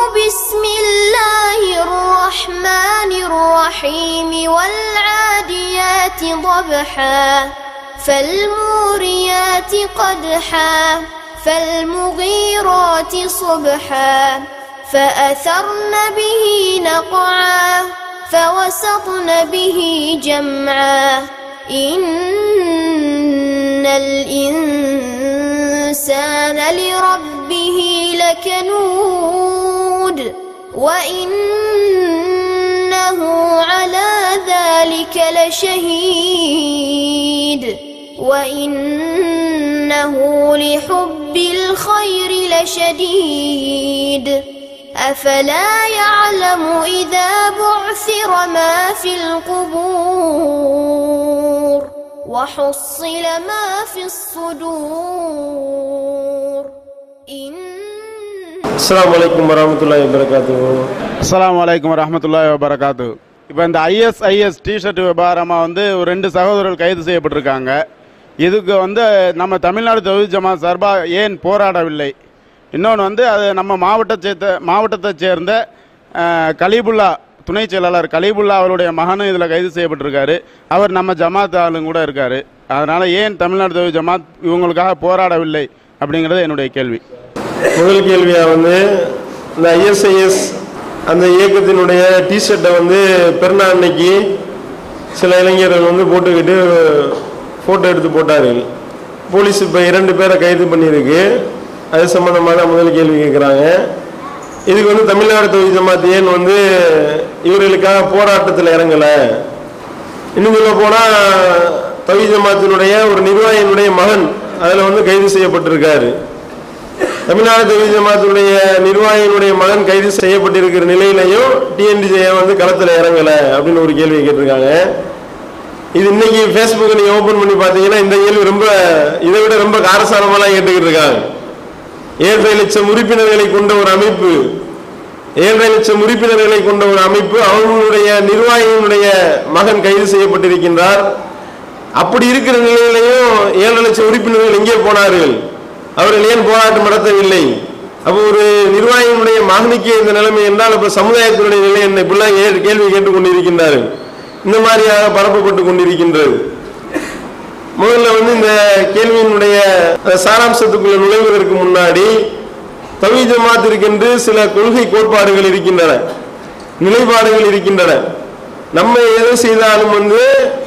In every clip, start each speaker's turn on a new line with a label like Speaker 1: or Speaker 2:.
Speaker 1: بسم الله الرحمن الرحيم والعاديات ضبحا فالموريات قدحا فالمغيرات صبحا فأثرن به نقعا فوسطن به جمعا إن الإنسان لربه لكنود وإنه على ذلك لشهيد وإنه لحب الخير لشديد أفلا يعلم إذا بعثر ما في القبور وحصل ما في الصدور إن
Speaker 2: அஸ்ஸலாமு அலைக்கும் வரமத்துல்லாஹி வபரகாத்துஹு
Speaker 3: அஸ்ஸலாமு அலைக்கும் வரஹ்மத்துல்லாஹி வபரகாத்து இப்போ இந்த ஐஎஸ்ஐஎஸ் டிஷர்ட் விவகாரமாக வந்து ஒரு ரெண்டு சகோதரர்கள் கைது செய்யப்பட்டிருக்காங்க இதுக்கு வந்து நம்ம தமிழ்நாடு தொழில் ஜமாத் சார்பாக ஏன் போராடவில்லை இன்னொன்று வந்து அது நம்ம மாவட்ட சேர்த்த மாவட்டத்தைச் சேர்ந்த அஹ், கலீபுல்லா துணை செயலாளர் கலீபுல்லா அவருடைய மகனும் இதில் கைது செய்யப்பட்டிருக்காரு அவர் நம்ம ஜமாத் ஆளும் கூட இருக்காரு அதனால் ஏன் தமிழ்நாடு தொழில் ஜமாத் இவங்களுக்காக போராடவில்லை அப்படிங்கிறது என்னுடைய கேள்வி
Speaker 2: முதல் கேள்வியா வந்து இந்த ஐஎஸ்ஐஎஸ் அந்த இயக்கத்தினுடைய டிஷர்ட்டை வந்து பெருநாள் அன்னைக்கு சில இளைஞர்கள் வந்து போட்டுக்கிட்டு ஃபோட்டோ எடுத்து போட்டார்கள் போலீஸ் இப்போ இரண்டு பேரை கைது பண்ணியிருக்கு அது சம்பந்தமாக முதல் கேள்வி கேட்குறாங்க இதுக்கு வந்து தமிழ்நாடு தொகுதி ஜமாத் ஏன் வந்து இவர்களுக்காக போராட்டத்தில் இறங்கலை இன்னும் சொல்ல போனால் தொகுதி ஜமாத்தினுடைய ஒரு நிர்வாகியினுடைய மகன் அதில் வந்து கைது செய்யப்பட்டிருக்காரு தமிழ்நாடு தொகுதி ஜமாத்துடைய நிர்வாகியினுடைய மகன் கைது செய்யப்பட்டிருக்கிற நிலையிலையும் டிஎன்டிஜே வந்து களத்தில் இறங்கலை அப்படின்னு ஒரு கேள்வி கேட்டிருக்காங்க இது இன்னைக்கு ஃபேஸ்புக்கை நீங்கள் ஓப்பன் பண்ணி பார்த்தீங்கன்னா இந்த கேள்வி ரொம்ப இதை விட ரொம்ப காரசாரமெல்லாம் கேட்டுக்கிட்டு இருக்காங்க ஏழரை லட்சம் உறுப்பினர்களை கொண்ட ஒரு அமைப்பு ஏழரை லட்சம் உறுப்பினர்களை கொண்ட ஒரு அமைப்பு அவங்களுடைய நிர்வாகியினுடைய மகன் கைது செய்யப்பட்டிருக்கின்றார் அப்படி இருக்கிற நிலையிலையும் ஏழரை லட்சம் உறுப்பினர்கள் எங்கே போனார்கள் அவர்கள் ஏன் போராட்டம் நடத்தவில்லை அப்போ ஒரு நிர்வாகியினுடைய மகனுக்கே இந்த நிலைமை என்றால் அப்ப சமுதாயத்தினுடைய நிலை என்ன இப்படிலாம் ஏ- கேள்வி கேட்டுக் கொண்டிருக்கின்றார்கள் இந்த மாதிரியாக பரப்பப்பட்டு கொண்டிருக்கின்றது முதல்ல வந்து இந்த கேள்வியினுடைய அந்த சாராம்சத்துக்குள்ள நுழைவதற்கு முன்னாடி தவி ஜமாத்திற்கென்று சில கொள்கை கோட்பாடுகள் இருக்கின்றன நிலைப்பாடுகள் இருக்கின்றன நம்ம எதை செய்தாலும் வந்து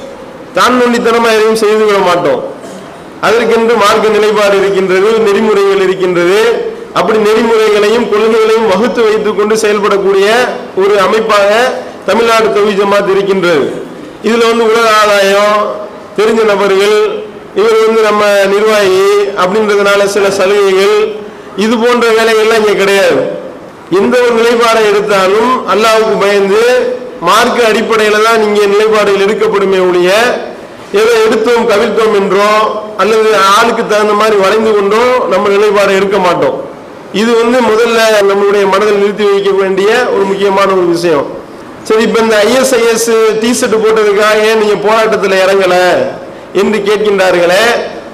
Speaker 2: தான் நொண்டித்தனமா எதையும் செய்து விட மாட்டோம் அதற்கென்று மார்க்க நிலைப்பாடு இருக்கின்றது நெறிமுறைகள் இருக்கின்றது அப்படி நெறிமுறைகளையும் கொள்கைகளையும் வகுத்து வைத்துக் கொண்டு செயல்படக்கூடிய ஒரு அமைப்பாக தமிழ்நாடு தொகுதி ஜமாத் இருக்கின்றது இதுல வந்து உலக ஆதாயம் தெரிஞ்ச நபர்கள் இவர் வந்து நம்ம நிர்வாகி அப்படின்றதுனால சில சலுகைகள் இது போன்ற வேலைகள்லாம் இங்க கிடையாது எந்த ஒரு நிலைப்பாடை எடுத்தாலும் அல்லாஹ்வுக்கு பயந்து மார்க்க அடிப்படையில தான் நீங்க நிலைப்பாடுகள் எடுக்கப்படுமே ஒழிய ஏதோ எடுத்தோம் கவிழ்த்தோம் என்றோ அல்லது ஆளுக்கு தகுந்த மாதிரி வளைந்து கொண்டோ நம்ம நிலைப்பாடை எடுக்க மாட்டோம் இது வந்து முதல்ல நம்மளுடைய மனதில் நிறுத்தி வைக்க வேண்டிய ஒரு முக்கியமான ஒரு விஷயம் சரி இப்ப இந்த ஐஎஸ்ஐஎஸ் டி ஷர்ட் போட்டதுக்காக ஏன் நீங்க போராட்டத்தில் இறங்கல என்று கேட்கின்றார்களே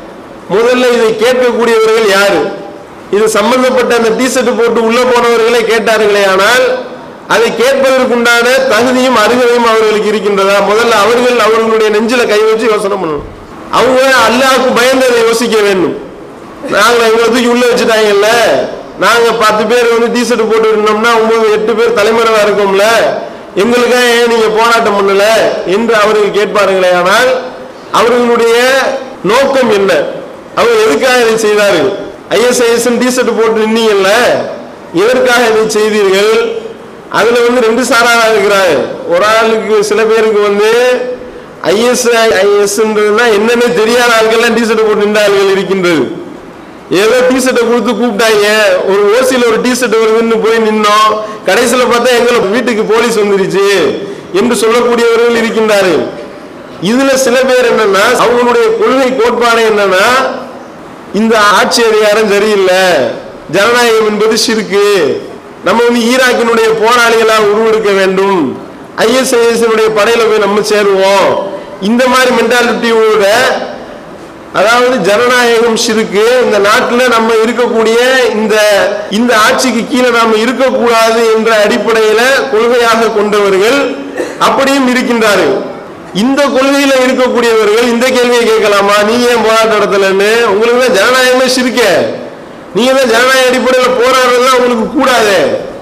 Speaker 2: முதல்ல இதை கேட்கக்கூடியவர்கள் யாரு இது சம்பந்தப்பட்ட அந்த டி ஷர்ட் போட்டு உள்ள போனவர்களே கேட்டார்களே ஆனால் அதை கேட்பதற்குண்டான தகுதியும் அருகதையும் அவர்களுக்கு இருக்கின்றதா முதல்ல அவர்கள் அவர்களுடைய நெஞ்சில கை வச்சு யோசனை பண்ணணும் அவங்க அல்லாஹ்வுக்கு பயந்ததை யோசிக்க வேண்டும் நாங்க இவங்களை தூக்கி உள்ள வச்சுட்டாங்கல்ல நாங்க பத்து பேர் வந்து டி ஷர்ட் போட்டு இருந்தோம்னா ஒன்பது எட்டு பேர் தலைமுறைவா இருக்கோம்ல எங்களுக்காக ஏன் நீங்க போராட்டம் பண்ணல என்று அவர்கள் கேட்பார்களே ஆனால் அவர்களுடைய நோக்கம் என்ன அவர் எதுக்காக இதை செய்தார்கள் ஐஎஸ்ஐஎஸ் டி ஷர்ட் போட்டு நின்னீங்கல்ல எதற்காக இதை செய்தீர்கள் அதுல வந்து ரெண்டு சாராரா இருக்கிறாங்க ஒரு ஆளுக்கு சில பேருக்கு வந்து ஐஎஸ் ஐஎஸ்ன்றதுனா என்னன்னு தெரியாத ஆட்கள்லாம் டி ஷர்ட் போட்டு நின்ற ஆள்கள் இருக்கின்றது ஏதோ டி ஷர்ட்டை கொடுத்து கூப்பிட்டாங்க ஒரு ஓசியில் ஒரு டி ஷர்ட் வருதுன்னு போய் நின்னோம் கடைசியில பார்த்தா எங்களை வீட்டுக்கு போலீஸ் வந்துருச்சு என்று சொல்லக்கூடியவர்கள் இருக்கின்றார்கள் இதுல சில பேர் என்னன்னா அவங்களுடைய கொள்கை கோட்பாடு என்னன்னா இந்த ஆட்சி அதிகாரம் சரியில்லை ஜனநாயகம் என்பது சிறுக்கு நம்ம வந்து ஈராக்கினுடைய போராளிகளா உருவெடுக்க வேண்டும் ஐஎஸ்ஐஎஸ் படையில போய் நம்ம சேருவோம் இந்த மாதிரி மென்டாலிட்டியோட அதாவது ஜனநாயகம் சிறுக்கு இந்த நாட்டில் நம்ம இருக்கக்கூடிய இந்த இந்த ஆட்சிக்கு கீழே நாம இருக்கக்கூடாது என்ற அடிப்படையில கொள்கையாக கொண்டவர்கள் அப்படியும் இருக்கின்றார்கள் இந்த கொள்கையில இருக்கக்கூடியவர்கள் இந்த கேள்வியை கேட்கலாமா நீங்க ஏன் போராட்டம் நடத்தலன்னு உங்களுக்கு தான் ஜனநாயகமே சிரிக்க நீங்க தான் ஜனநாயக அடிப்படையில் போராடுறதுலாம் உங்களுக்கு கூடாது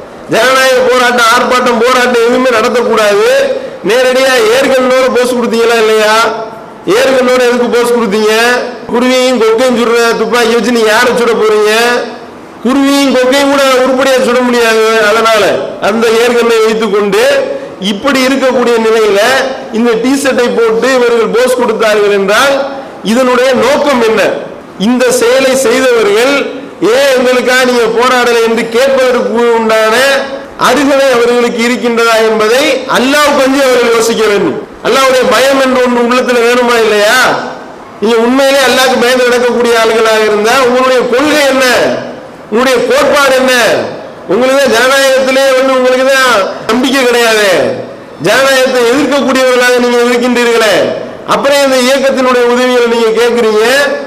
Speaker 2: ஜனநாயக போராட்டம் ஆர்ப்பாட்டம் போராட்டம் எதுவுமே நடத்தக்கூடாது நேரடியா ஏற்கனவே போஸ்ட் கொடுத்தீங்களா இல்லையா ஏற்கனவே எதுக்கு போஸ்ட் கொடுத்தீங்க குருவியும் கொக்கையும் சுடுற துப்பாக்கி வச்சு நீங்க யாரை சுட போறீங்க குருவியும் கொக்கையும் கூட உருப்படியா சுட முடியாது அதனால அந்த ஏற்கனவே வைத்துக் கொண்டு இப்படி இருக்கக்கூடிய நிலையில இந்த டி ஷர்ட்டை போட்டு இவர்கள் போஸ் கொடுத்தார்கள் என்றால் இதனுடைய நோக்கம் என்ன இந்த செயலை செய்தவர்கள் ஏன் எங்களுக்காக நீங்க போராடலை என்று கேட்பதற்கு உண்டான அருகதை அவர்களுக்கு இருக்கின்றதா என்பதை அல்லாஹ் கொஞ்சம் அவர்கள் யோசிக்க வேண்டும் அல்லாவுடைய பயம் என்று ஒன்று உள்ளத்துல வேணுமா இல்லையா நீங்க உண்மையிலே அல்லாஹ்க்கு பயந்து நடக்கக்கூடிய ஆளுகளாக இருந்தா உங்களுடைய கொள்கை என்ன உங்களுடைய கோட்பாடு என்ன உங்களுக்கு தான் ஜனநாயகத்திலே வந்து உங்களுக்கு தான் நம்பிக்கை கிடையாது ஜனநாயகத்தை எதிர்க்கக்கூடியவர்களாக நீங்க இருக்கின்றீர்களே அப்புறம் இந்த இயக்கத்தினுடைய உதவிகளை நீங்க கேட்கிறீங்க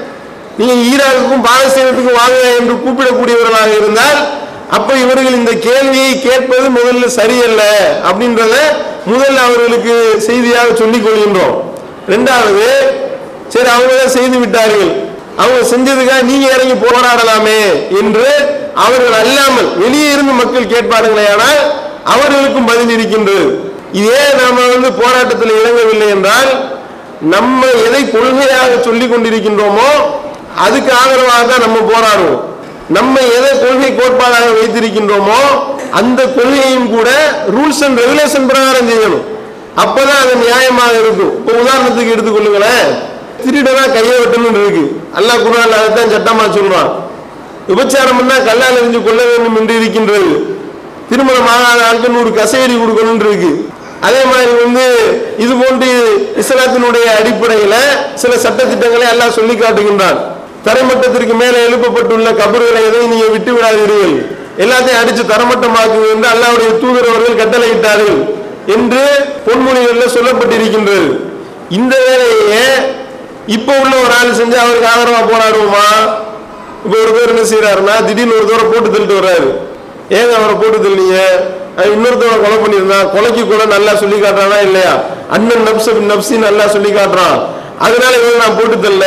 Speaker 2: நீங்க ஈராக்குக்கும் பாலஸ்தீனத்துக்கும் வாங்க என்று கூப்பிடக்கூடியவர்களாக இருந்தால் அப்ப இவர்கள் இந்த கேள்வியை கேட்பது முதல்ல சரியல்ல அப்படின்றத முதல்ல அவர்களுக்கு செய்தியாக சொல்லிக் கொள்கின்றோம் ரெண்டாவது சரி அவங்க தான் செய்து விட்டார்கள் அவங்க செஞ்சதுக்காக நீங்க இறங்கி போராடலாமே என்று அவர்கள் அல்லாமல் வெளியே இருந்து மக்கள் கேட்பார்களே ஆனால் அவர்களுக்கும் பதில் இருக்கின்றது இதே நாம வந்து போராட்டத்தில் இறங்கவில்லை என்றால் நம்ம எதை கொள்கையாக சொல்லிக் கொண்டிருக்கின்றோமோ அதுக்கு ஆதரவாக தான் நம்ம போராடுவோம் நம்ம எதை கொள்கை கோட்பாடாக வைத்திருக்கின்றோமோ அந்த கொள்கையும் கூட ரூல்ஸ் அண்ட் ரெகுலேஷன் பிரகாரம் செய்யணும் அப்பதான் அது நியாயமாக இருக்கும் இப்போ உதாரணத்துக்கு எடுத்துக்கொள்ளுங்களேன் திருடனா கையை வெட்டணும் இருக்கு அல்லாஹ் குரான் அதைத்தான் சட்டமா சொல்றான் விபச்சாரம் பண்ணா கல்லால் எரிஞ்சு கொள்ள வேண்டும் என்று இருக்கின்றது திருமணம் ஆகாத ஆட்கள் நூறு கசேரி கொடுக்கணும் இருக்கு அதே மாதிரி வந்து இது போன்று இஸ்லாத்தினுடைய அடிப்படையில சில சட்டத்திட்டங்களை எல்லாம் சொல்லி காட்டுகின்றான் தரைமட்டத்திற்கு மேலே எழுப்பப்பட்டுள்ள கபறுகளை எதையும் நீங்க விட்டு விடாதீர்கள் எல்லாத்தையும் அடிச்சு தரமட்டமாக்குங்க என்று அல்லாவுடைய தூதர் அவர்கள் கட்டளையிட்டார்கள் என்று பொன்மொழிகள்ல சொல்லப்பட்டிருக்கின்றது இந்த வேலையை இப்ப உள்ள ஒரு ஆள் செஞ்சு அவருக்கு ஆதரவா போராடுவோமா இப்ப ஒரு பேர் என்ன செய்யறாருன்னா திடீர்னு ஒரு தூரம் போட்டு தள்ளிட்டு வர்றாரு ஏங்க அவரை போட்டு தள்ளீங்க அவன் இன்னொருத்தவரை கொலை பண்ணியிருந்தான் கொலைக்கு கூட நல்லா சொல்லி காட்டுறானா இல்லையா அண்ணன் நப்சு நப்சி நல்லா சொல்லி காட்டுறான் அதனால இவன் நான் போட்டு தள்ள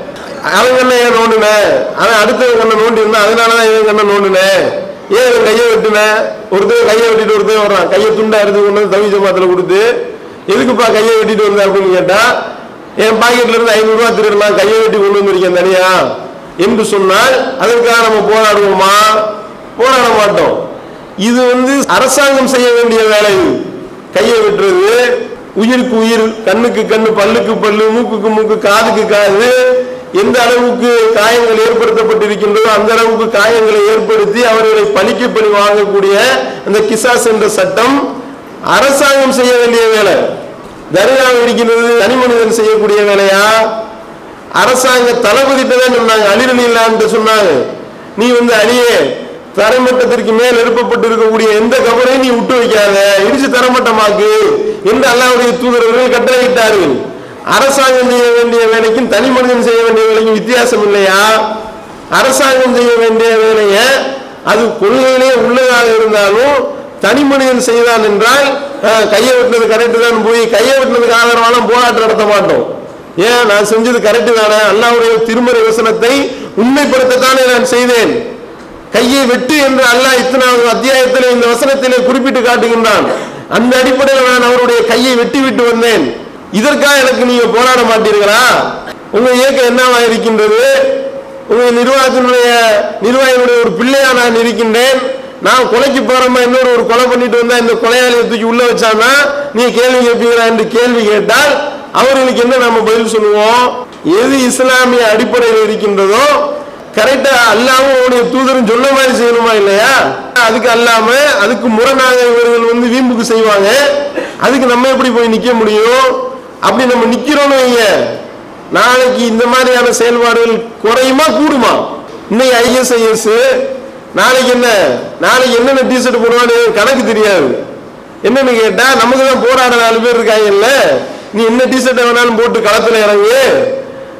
Speaker 2: அவன் கண்ணை ஏன் நோண்டுனேன் அவன் அடுத்தவன் கண்ணை நோண்டி இருந்தான் அதனாலதான் இவன் கண்ணை நோண்டுனேன் ஏன் இவன் கையை வெட்டுனேன் ஒருத்தர் கையை வெட்டிட்டு ஒருத்தர் வர்றான் கையை துண்டா எடுத்து கொண்டு வந்து தவி ஜமாத்துல கொடுத்து எதுக்குப்பா கையை வெட்டிட்டு வந்த அப்படின்னு கேட்டா என் பாக்கெட்ல இருந்து ஐநூறு ரூபாய் திருடலாம் கையை வெட்டி கொண்டு வந்திருக்கேன் தனியா என்று சொன்னால் அதற்காக நம்ம போராடுவோமா போராட மாட்டோம் இது வந்து அரசாங்கம் செய்ய வேண்டிய வேலை இது கையை வெட்டுறது உயிருக்கு உயிர் கண்ணுக்கு கண்ணு பல்லுக்கு பல்லு மூக்குக்கு மூக்கு காதுக்கு காது எந்த அளவுக்கு காயங்கள் ஏற்படுத்தப்பட்டிருக்கின்றதோ அந்த அளவுக்கு காயங்களை ஏற்படுத்தி அவர்களை பழிக்கு பழி வாங்கக்கூடிய அந்த கிசாஸ் என்ற சட்டம் அரசாங்கம் செய்ய வேண்டிய வேலை தர்காவில் இருக்கின்றது தனி மனிதன் செய்யக்கூடிய வேலையா அரசாங்க தளபதிட்ட தான் சொன்னாங்க அழிரலி இல்லான்னு சொன்னாங்க நீ வந்து அழியே தரைமட்டத்திற்கு மேல் எழுப்பப்பட்டு இருக்கக்கூடிய எந்த கபரையும் நீ விட்டு வைக்காத இடிச்சு தரமட்டமாக்கு என்று அல்லாவுடைய தூதரவர்கள் கட்டளையிட்டார்கள் அரசாங்கம் செய்ய வேண்டிய வேலைக்கும் தனி மனிதன் செய்ய வேண்டிய வேலைக்கும் வித்தியாசம் இல்லையா அரசாங்கம் செய்ய வேண்டிய வேலையை அது கொள்கையிலே உள்ளதாக இருந்தாலும் தனி மனிதன் செய்தான் என்றால் அஹ், கையை வெட்டினது கரெக்டு தான் போய் கையை வெட்டினதுக்கு ஆதரவான போராட்டம் நடத்த மாட்டோம் ஏன் நான் செஞ்சது கரெக்டு தானே அல்லாவுடைய திருமறை வசனத்தை உண்மைப்படுத்தத்தானே நான் செய்தேன் கையை வெட்டு என்று அல்லாஹ் இத்தனாவது அத்தியாயத்தில் இந்த வசனத்திலே குறிப்பிட்டு காட்டுகின்றான் அந்த அடிப்படையில் நான் அவருடைய கையை வெட்டி விட்டு வந்தேன் இதற்காக எனக்கு நீங்க போராட மாட்டீர்களா உங்க இயக்கம் என்னவா இருக்கின்றது உங்க நிர்வாகத்தினுடைய நிர்வாகிகளுடைய ஒரு பிள்ளையா நான் இருக்கின்றேன் நான் கொலைக்கு போறோமா இன்னொரு ஒரு கொலை பண்ணிட்டு வந்தா இந்த கொலையாளியை தூக்கி உள்ள வச்சானா நீ கேள்வி கேட்பீங்களா என்று கேள்வி கேட்டால் அவர்களுக்கு என்ன நம்ம பதில் சொல்லுவோம் எது இஸ்லாமிய அடிப்படையில் இருக்கின்றதோ கரெக்டா அல்லாவும் அவருடைய தூதரும் சொன்ன மாதிரி செய்யணுமா இல்லையா அதுக்கு அல்லாம அதுக்கு முரணாக இவர்கள் வந்து வீம்புக்கு செய்வாங்க அதுக்கு நம்ம எப்படி போய் நிக்க முடியும் அப்படி நம்ம நிக்கிறோம்னு வைங்க நாளைக்கு இந்த மாதிரியான செயல்பாடுகள் குறையுமா கூடுமா இன்னைக்கு ஐஎஸ்ஐஎஸ் நாளைக்கு என்ன நாளைக்கு என்னென்ன டிஷர்ட் போடுவான்னு கணக்கு தெரியாது என்னன்னு கேட்டா நமக்கு தான் போராட நாலு பேர் இருக்காங்கல்ல நீ என்ன டிஷர்ட் வேணாலும் போட்டு களத்துல இறங்கு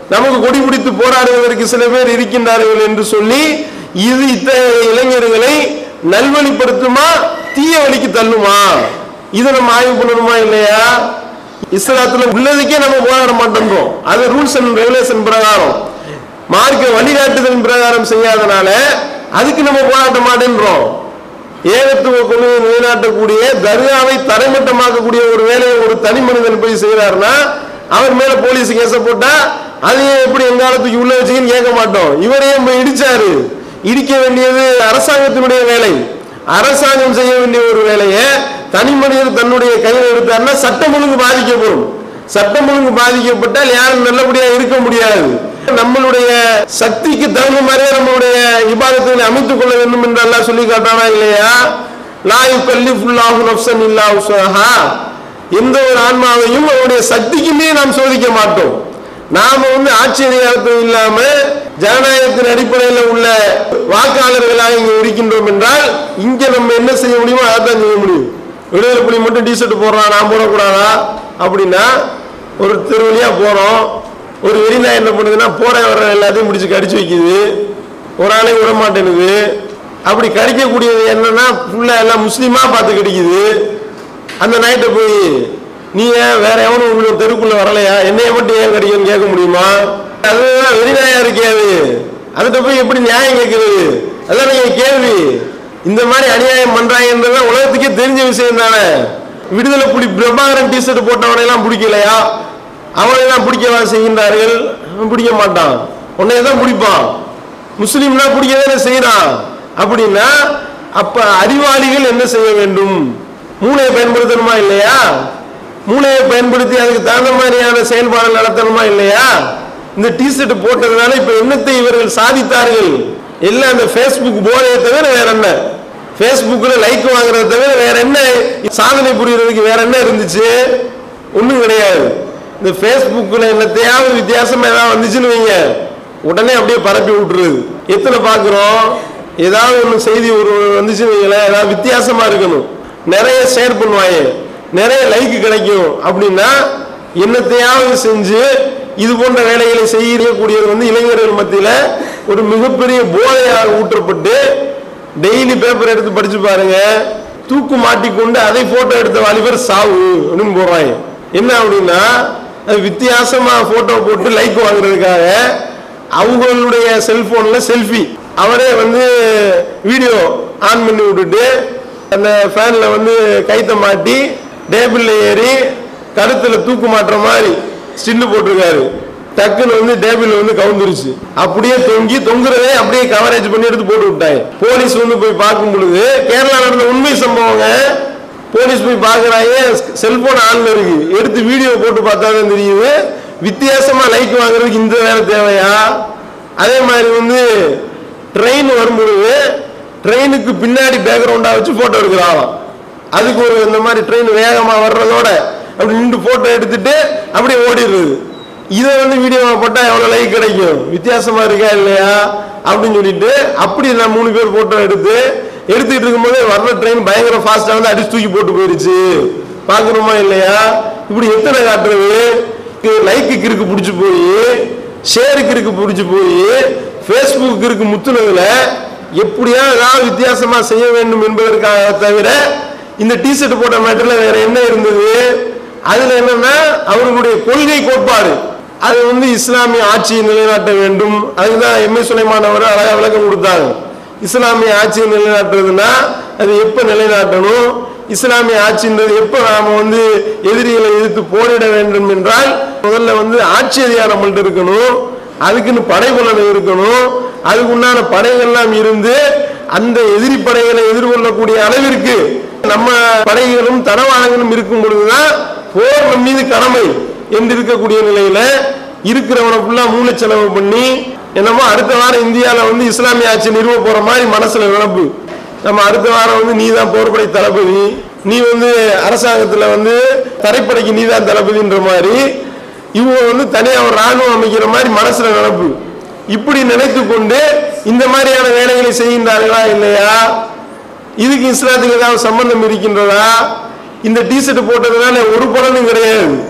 Speaker 2: நமக்கு கொடி பிடித்து போராடுவதற்கு சில பேர் இருக்கின்றார்கள் என்று சொல்லி இது இத்தகைய இளைஞர்களை நல்வழிப்படுத்துமா தீய வழிக்கு தள்ளுமா இதை நம்ம ஆய்வு பண்ணணுமா இல்லையா இஸ்லாத்துல உள்ளதுக்கே நம்ம போராட மாட்டோம் அது ரூல்ஸ் அண்ட் ரெகுலேஷன் பிரகாரம் மார்க்க வழிகாட்டுதல் பிரகாரம் செய்யாதனால அதுக்கு நம்ம போராட்ட மாட்டேன்றோம் ஏகத்துவ கொள்கையை நிலைநாட்டக்கூடிய தர்காவை தரைமட்டமாக்கக்கூடிய ஒரு வேலையை ஒரு தனி மனிதன் போய் செய்யறாருன்னா அவர் மேல போலீஸ் கேஸ போட்டா அதையே எப்படி எங்காலத்துக்கு உள்ள வச்சுக்கன்னு கேட்க மாட்டோம் இவரையே போய் இடிச்சாரு இடிக்க வேண்டியது அரசாங்கத்தினுடைய வேலை அரசாங்கம் செய்ய வேண்டிய ஒரு வேலையை தனி மனிதர் தன்னுடைய கையில் எடுத்தாருன்னா சட்டம் ஒழுங்கு பாதிக்கப்படும் சட்டம் ஒழுங்கு பாதிக்கப்பட்டால் யாரும் நல்லபடியா இருக்க முடியாது நம்மளுடைய சக்திக்கு தகுந்த மாதிரியே நம்மளுடைய இபாதத்தை அமைத்துக் கொள்ள வேண்டும் என்று அல்லாஹ் சொல்லி காட்டானா இல்லையா லாயு கல்லி ஃபுல்லாஹு நப்சன் இல்லா உஸ்ஸாஹா எந்த ஒரு ஆன்மாவையும் அவருடைய சக்திக்குமே நாம் சோதிக்க மாட்டோம் நாம வந்து ஆட்சி அதிகாரத்தும் இல்லாம ஜனநாயகத்தின் அடிப்படையில் உள்ள வாக்காளர்களாக இங்க இருக்கின்றோம் என்றால் இங்க நம்ம என்ன செய்ய முடியுமோ அதான் செய்ய முடியும் விடுதலை புலி மட்டும் டி ஷர்ட் போடுறான் நான் போடக்கூடாதா அப்படின்னா ஒரு தெரு வழியா போறோம் ஒரு வெறிநாய் என்ன பண்ணுதுன்னா போற வர எல்லாத்தையும் முடிச்சு கடிச்சு வைக்குது ஒரு ஆளே விட மாட்டேனுது அப்படி கடிக்கக்கூடியது என்னன்னா ஃபுல்லா எல்லாம் முஸ்லீமா பார்த்து கடிக்குது அந்த நைட்டை போய் நீ ஏன் வேற எவனும் உங்களுக்கு தெருக்குள்ள வரலையா என்னைய மட்டும் ஏன் கடிக்கணும்னு கேட்க முடியுமா அதுதான் வெறிநாயா இருக்கே அது அதுகிட்ட போய் எப்படி நியாயம் கேட்கிறது அதான் நீங்க கேள்வி இந்த மாதிரி அநியாயம் பண்றாங்கன்றது உலகத்துக்கே தெரிஞ்ச விஷயம் தானே விடுதலை புலி பிரபாகரன் டிஷர்ட் போட்டவனை எல்லாம் பிடிக்கலையா அவனை எல்லாம் பிடிக்கவா செய்கின்றார்கள் அவன் பிடிக்க மாட்டான் உன்னைய தான் பிடிப்பான் முஸ்லீம்னா பிடிக்க தானே செய்யறான் அப்படின்னா அப்ப அறிவாளிகள் என்ன செய்ய வேண்டும் மூளையை பயன்படுத்தணுமா இல்லையா மூளையை பயன்படுத்தி அதுக்கு தகுந்த மாதிரியான செயல்பாடு நடத்தணுமா இல்லையா இந்த டிஷர்ட் போட்டதுனால இப்ப என்னத்தை இவர்கள் சாதித்தார்கள் எல்லாம் அந்த ஃபேஸ்புக் போதையை தவிர வேற என்ன ஃபேஸ்புக்ல லைக் வாங்குறத தவிர வேற என்ன சாதனை புரியறதுக்கு வேற என்ன இருந்துச்சு ஒண்ணும் கிடையாது இந்த ஃபேஸ்புக்ல என்னத்தையாவது வித்தியாசமா ஏதாவது வந்துச்சுன்னு வைங்க உடனே அப்படியே பரப்பி விட்டுருது எத்தனை பார்க்குறோம் ஏதாவது ஒன்று செய்தி ஒரு வந்துச்சுன்னு வைங்களேன் ஏதாவது வித்தியாசமா இருக்கணும் நிறைய ஷேர் பண்ணுவாங்க நிறைய லைக் கிடைக்கும் அப்படின்னா என்னத்தையாவது செஞ்சு இது போன்ற வேலைகளை செய்யக்கூடியது வந்து இளைஞர்கள் மத்தியில ஒரு மிகப்பெரிய போதையாக ஊற்றப்பட்டு டெய்லி பேப்பர் எடுத்து படிச்சு பாருங்க தூக்கு மாட்டிக்கொண்டு அதை போட்டோ எடுத்த வாலிபர் சாவு அப்படின்னு போடுறாங்க என்ன அப்படின்னா அது வித்தியாசமா போட்டோ போட்டு லைக் வாங்குறதுக்காக அவங்களுடைய செல்போன்ல செல்ஃபி அவரே வந்து வீடியோ ஆன் பண்ணி விட்டுட்டு அந்த ஃபேன்ல வந்து கைத்த மாட்டி டேபிள்ல ஏறி கழுத்துல தூக்கு மாட்டுற மாதிரி ஸ்டில்லு போட்டிருக்காரு டக்குன்னு வந்து டேபிள் வந்து கவுந்துருச்சு அப்படியே தொங்கி தொங்குறதே அப்படியே கவரேஜ் பண்ணி எடுத்து போட்டு விட்டாங்க போலீஸ் வந்து போய் பார்க்கும் பொழுது கேரளா நடந்த உண்மை சம்பவங்க போலீஸ் போய் பார்க்கறாங்க செல்போன் ஆன்ல இருக்கு எடுத்து வீடியோ போட்டு பார்த்தா தான் தெரியுது வித்தியாசமா லைக் வாங்குறதுக்கு இந்த வேலை தேவையா அதே மாதிரி வந்து ட்ரெயின் வரும்பொழுது ட்ரெயினுக்கு பின்னாடி பேக்ரவுண்டா வச்சு போட்டோ எடுக்கிறாங்களாம் அதுக்கு ஒரு இந்த மாதிரி ட்ரெயின் வேகமா வர்றதோட அப்படி நின்று போட்டோ எடுத்துட்டு அப்படியே ஓடிடுறது இதை வந்து வீடியோவா போட்டா எவ்வளவு லைக் கிடைக்கும் வித்தியாசமா இருக்கா இல்லையா அப்படின்னு சொல்லிட்டு அப்படி நான் மூணு பேர் போட்டோ எடுத்து எடுத்துட்டு இருக்கும்போது வர்ற ட்ரெயின் பயங்கர ஃபாஸ்டா வந்து அடிச்சு தூக்கி போட்டு போயிருச்சு பாக்குறோமா இல்லையா இப்படி எத்தனை காட்டுறது லைக்கு இருக்கு பிடிச்சி போய் ஷேருக்கு இருக்கு பிடிச்சி போய் ஃபேஸ்புக் இருக்கு முத்துனதுல எப்படியா ஏதாவது வித்தியாசமா செய்ய வேண்டும் என்பதற்காக தவிர இந்த டிஷர்ட் போட்ட மேட்டர்ல வேற என்ன இருந்தது அதுல என்னன்னா அவர்களுடைய கொள்கை கோட்பாடு அது வந்து இஸ்லாமிய ஆட்சியை நிலைநாட்ட வேண்டும் அதுதான் எம்ஏ சுலைமான் அவர் அழகா விளக்கம் கொடுத்தாங்க இஸ்லாமிய ஆட்சியை நிலைநாட்டுறதுன்னா அது எப்ப நிலைநாட்டணும் இஸ்லாமிய ஆட்சின்றது எப்ப நாம வந்து எதிரிகளை எதிர்த்து போரிட வேண்டும் என்றால் முதல்ல வந்து ஆட்சி அதிகாரம் நம்மள்ட்ட இருக்கணும் அதுக்குன்னு படைபலன் இருக்கணும் அதுக்கு உண்டான படைகள்லாம் இருந்து அந்த எதிரி படைகளை எதிர்கொள்ளக்கூடிய அளவிற்கு நம்ம படைகளும் தனவாளங்களும் இருக்கும் பொழுதுதான் போர் நம் மீது கடமை என்று இருக்கக்கூடிய நிலையில இருக்கிறவனை ஃபுல்லா மூளை செலவு பண்ணி என்னமோ அடுத்த வாரம் இந்தியால வந்து இஸ்லாமிய ஆட்சி நிறுவ போற மாதிரி மனசுல நினப்பு நம்ம அடுத்த வாரம் வந்து நீ தான் போர்படை தளபதி நீ வந்து அரசாங்கத்துல வந்து தரைப்படைக்கு நீ தான் தளபதின்ற மாதிரி இவங்க வந்து தனியா ஒரு ராணுவம் அமைக்கிற மாதிரி மனசுல நினப்பு இப்படி நினைத்து கொண்டு இந்த மாதிரியான வேலைகளை செய்கின்றார்களா இல்லையா இதுக்கு இஸ்லாத்துக்கு ஏதாவது சம்பந்தம் இருக்கின்றதா இந்த டிஷர்ட் போட்டதுனால ஒரு பலனும் கிடையாது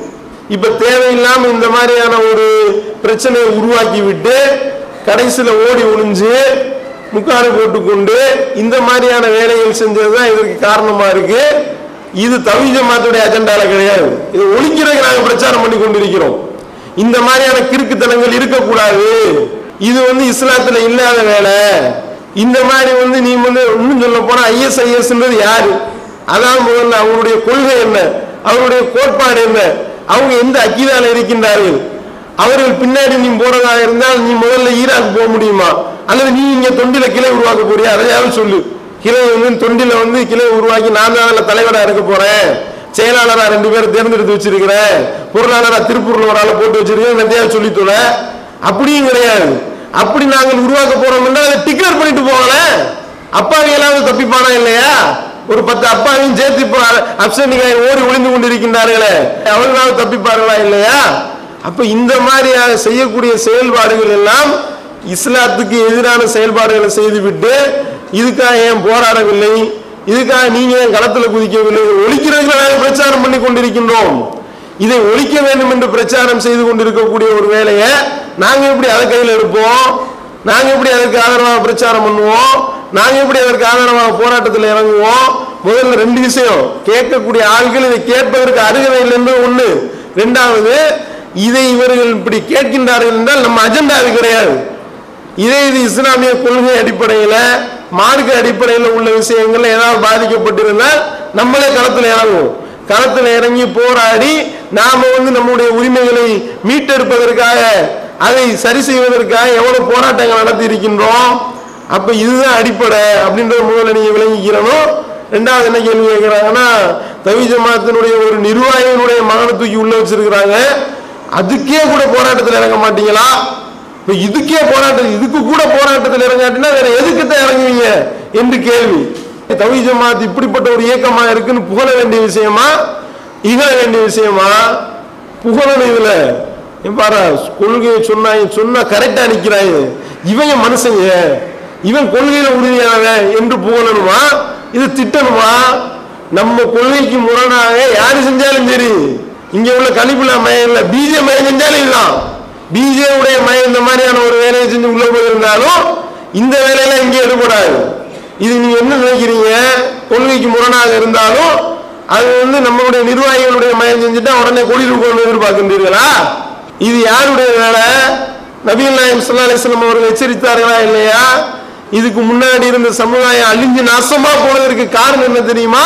Speaker 2: இப்ப தேவையில்லாம இந்த மாதிரியான ஒரு பிரச்சனையை உருவாக்கி விட்டு கடைசியில ஓடி ஒளிஞ்சு முக்காடு போட்டுக்கொண்டு இந்த மாதிரியான வேலைகள் செஞ்சதுதான் இதற்கு காரணமா இருக்கு இது தவி ஜமாத்துடைய அஜெண்டால கிடையாது இது ஒழிக்கிறதுக்கு நாங்க பிரச்சாரம் பண்ணி கொண்டிருக்கிறோம் இந்த மாதிரியான கிறுக்குத்தனங்கள் இருக்கக்கூடாது இது வந்து இஸ்லாத்துல இல்லாத வேலை இந்த மாதிரி வந்து நீ வந்து இன்னும் சொல்ல போனா ஐஎஸ்ஐஎஸ்ன்றது யாரு அதான் முதல்ல அவங்களுடைய கொள்கை என்ன அவருடைய கோட்பாடு என்ன அவங்க எந்த அக்கீதால இருக்கின்றார்கள் அவர்கள் பின்னாடி நீ போறதா இருந்தால் நீ முதல்ல ஈராக் போக முடியுமா அல்லது நீ இங்க தொண்டில கிளை உருவாக்க போறியா அதையாவது சொல்லு கிளை வந்து தொண்டில வந்து கிளை உருவாக்கி நான் தான் அதுல தலைவரா இருக்க போறேன் செயலாளரா ரெண்டு பேரும் தேர்ந்தெடுத்து வச்சிருக்கிறேன் பொருளாளரா திருப்பூர்ல ஒரு ஆளை போட்டு வச்சிருக்கேன் நிறைய சொல்லி தொலை அப்படியும் கிடையாது அப்படி நாங்கள் உருவாக்க போறோம் என்றால் அதை டிக்ளேர் பண்ணிட்டு போகல அப்பாவியலாவது தப்பிப்பானா இல்லையா ஒரு பத்து அப்பாவையும் சேர்த்து இப்போ அப்சனிகாய் ஓடி ஒளிந்து கொண்டிருக்கின்றார்களே அவர்களாவது தப்பிப்பார்களா இல்லையா அப்ப இந்த மாதிரி செய்யக்கூடிய செயல்பாடுகள் எல்லாம் இஸ்லாத்துக்கு எதிரான செயல்பாடுகளை செய்துவிட்டு இதுக்காக ஏன் போராடவில்லை இதுக்காக நீங்க ஏன் களத்துல குதிக்கவில்லை ஒழிக்கிறதுக்கு நாங்கள் பிரச்சாரம் பண்ணி கொண்டிருக்கின்றோம் இதை ஒழிக்க வேண்டும் என்று பிரச்சாரம் செய்து கொண்டிருக்கக்கூடிய ஒரு வேலையை நாங்க எப்படி அதை கையில் எடுப்போம் நாங்க எப்படி அதற்கு ஆதரவாக பிரச்சாரம் பண்ணுவோம் நாங்க எப்படி அதற்கு ஆதரவாக போராட்டத்தில் இறங்குவோம் முதல்ல ரெண்டு விஷயம் கேட்கக்கூடிய ஆள்கள் இதை கேட்பதற்கு அருகதை இல்லைன்னு ஒண்ணு ரெண்டாவது இதை இவர்கள் இப்படி கேட்கின்றார்கள் என்றால் நம்ம அஜெண்டா அது கிடையாது இதே இது இஸ்லாமிய கொள்கை அடிப்படையில மார்க்க அடிப்படையில் உள்ள விஷயங்கள்ல ஏதாவது பாதிக்கப்பட்டிருந்தால் நம்மளே களத்தில் இறங்குவோம் களத்தில் இறங்கி போராடி நாம வந்து நம்முடைய உரிமைகளை மீட்டெடுப்பதற்காக அதை சரி செய்வதற்காக எவ்வளவு போராட்டங்கள் நடத்தி இருக்கின்றோம் அப்ப இதுதான் அடிப்படை அப்படின்றத முதல்ல நீங்க விளங்கிக்கிறணும் ரெண்டாவது என்ன கேள்வி கேட்கிறாங்கன்னா தவி ஜமாத்தினுடைய ஒரு நிர்வாகியினுடைய மகனை தூக்கி உள்ள வச்சிருக்கிறாங்க அதுக்கே கூட போராட்டத்தில் இறங்க மாட்டீங்களா இப்ப இதுக்கே போராட்டம் இதுக்கு கூட போராட்டத்தில் இறங்காட்டினா வேற எதுக்கு தான் இறங்குவீங்க என்று கேள்வி தவி ஜமாத் இப்படிப்பட்ட ஒரு இயக்கமா இருக்குன்னு புகழ வேண்டிய விஷயமா இகழ வேண்டிய விஷயமா புகழணும் இதுல இங்க பாரு கொள்கையை சொன்னாங்க சொன்னா கரெக்டா நிக்கிறாங்க இவங்க மனுஷங்க இவன் கொள்கையில உறுதியானவன் என்று புகழணுமா இது திட்டணுமா நம்ம கொள்கைக்கு முரணாக யாரு செஞ்சாலும் சரி இங்க உள்ள கலிப்புலா மயம் இல்ல பிஜே மயம் செஞ்சாலும் இதுதான் பிஜே உடைய மயம் இந்த மாதிரியான ஒரு வேலையை செஞ்சு உள்ள போயிருந்தாலும் இந்த வேலையெல்லாம் இங்கே எடுபடாது இது நீங்க என்ன நினைக்கிறீங்க கொள்கைக்கு முரணாக இருந்தாலும் அது வந்து நம்மளுடைய நிர்வாகிகளுடைய மயம் செஞ்சுட்டா உடனே குடியிருக்கணும் எதிர்பார்க்கின்றீர்களா இது யாருடைய வேலை நபீல் நாயம் சல்லா அலிஸ்லாம் அவர்கள் எச்சரித்தார்களா இல்லையா இதுக்கு முன்னாடி இருந்த சமுதாயம் அழிஞ்சு நாசமா போனதற்கு காரணம் என்ன தெரியுமா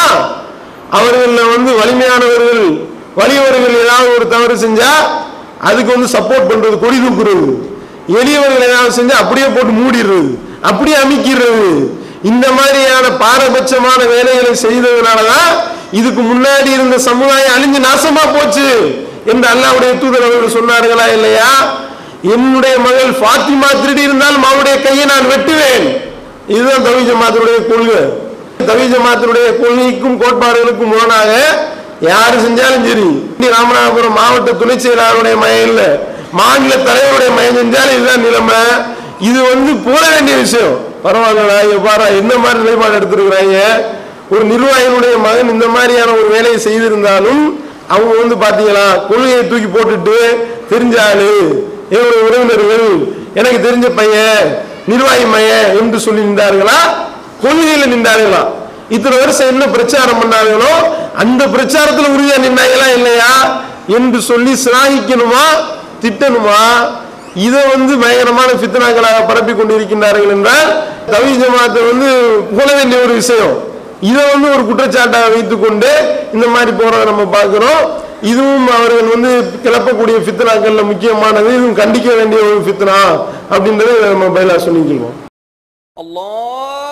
Speaker 2: அவர்கள வந்து வலிமையானவர்கள் வலியவர்கள் ஏதாவது ஒரு தவறு செஞ்சா அதுக்கு வந்து சப்போர்ட் பண்றது கொடி தூக்குறது எளியவர்கள் ஏதாவது செஞ்சா அப்படியே போட்டு மூடிடுறது அப்படியே அமைக்கிறது இந்த மாதிரியான பாரபட்சமான வேலைகளை செய்ததுனாலதான் இதுக்கு முன்னாடி இருந்த சமுதாயம் அழிஞ்சு நாசமா போச்சு என்று அல்லாவுடைய தூதர் அவர்கள் சொன்னார்களா இல்லையா என்னுடைய மகள் ஃபாத்திமா திருடி இருந்தாலும் அவருடைய கையை நான் வெட்டுவேன் இதுதான் தவி ஜமாத்தினுடைய கொள்கை தவி ஜமாத்தினுடைய கொள்கைக்கும் கோட்பாடுகளுக்கும் முரணாக யாரு செஞ்சாலும் சரி இனி ராமநாதபுரம் மாவட்ட துணை செயலாளருடைய மயம் இல்ல மாநில தலைவருடைய மயம் செஞ்சாலும் இதுதான் நிலைமை இது வந்து போட வேண்டிய விஷயம் பரவாயில்லடா இங்க பாரு என்ன மாதிரி நிலைப்பாடு எடுத்திருக்கிறாங்க ஒரு நிர்வாகியினுடைய மகன் இந்த மாதிரியான ஒரு வேலையை செய்திருந்தாலும் அவங்க வந்து பாத்தீங்களா கொள்கையை தூக்கி போட்டுட்டு தெரிஞ்ச ஆளு என்னுடைய உறவினர்கள் எனக்கு தெரிஞ்ச பையன் நிர்வாகி மையன் என்று சொல்லி நின்றார்களா கொள்கையில நின்றார்களா இத்தனை வருஷம் என்ன பிரச்சாரம் பண்ணார்களோ அந்த பிரச்சாரத்துல உறுதியா நின்னாங்களா இல்லையா என்று சொல்லி சிலாகிக்கணுமா திட்டணுமா இதை வந்து பயங்கரமான பித்தனாக்களாக பரப்பி கொண்டிருக்கின்றார்கள் என்றால் தவி ஜமாத்தை வந்து புகழ வேண்டிய ஒரு விஷயம் இதை வந்து ஒரு குற்றச்சாட்டாக வைத்துக்கொண்டு இந்த மாதிரி போறதை நம்ம பார்க்கிறோம் இதுவும் அவர்கள் வந்து கிளப்பக்கூடிய ஃபித்னாக்கள்ல முக்கியமானது இதுவும் கண்டிக்க வேண்டிய ஒரு ஃபித்னா அப்படின்றத நம்ம பயிலா சொல்லிக்கிறோம்
Speaker 4: الله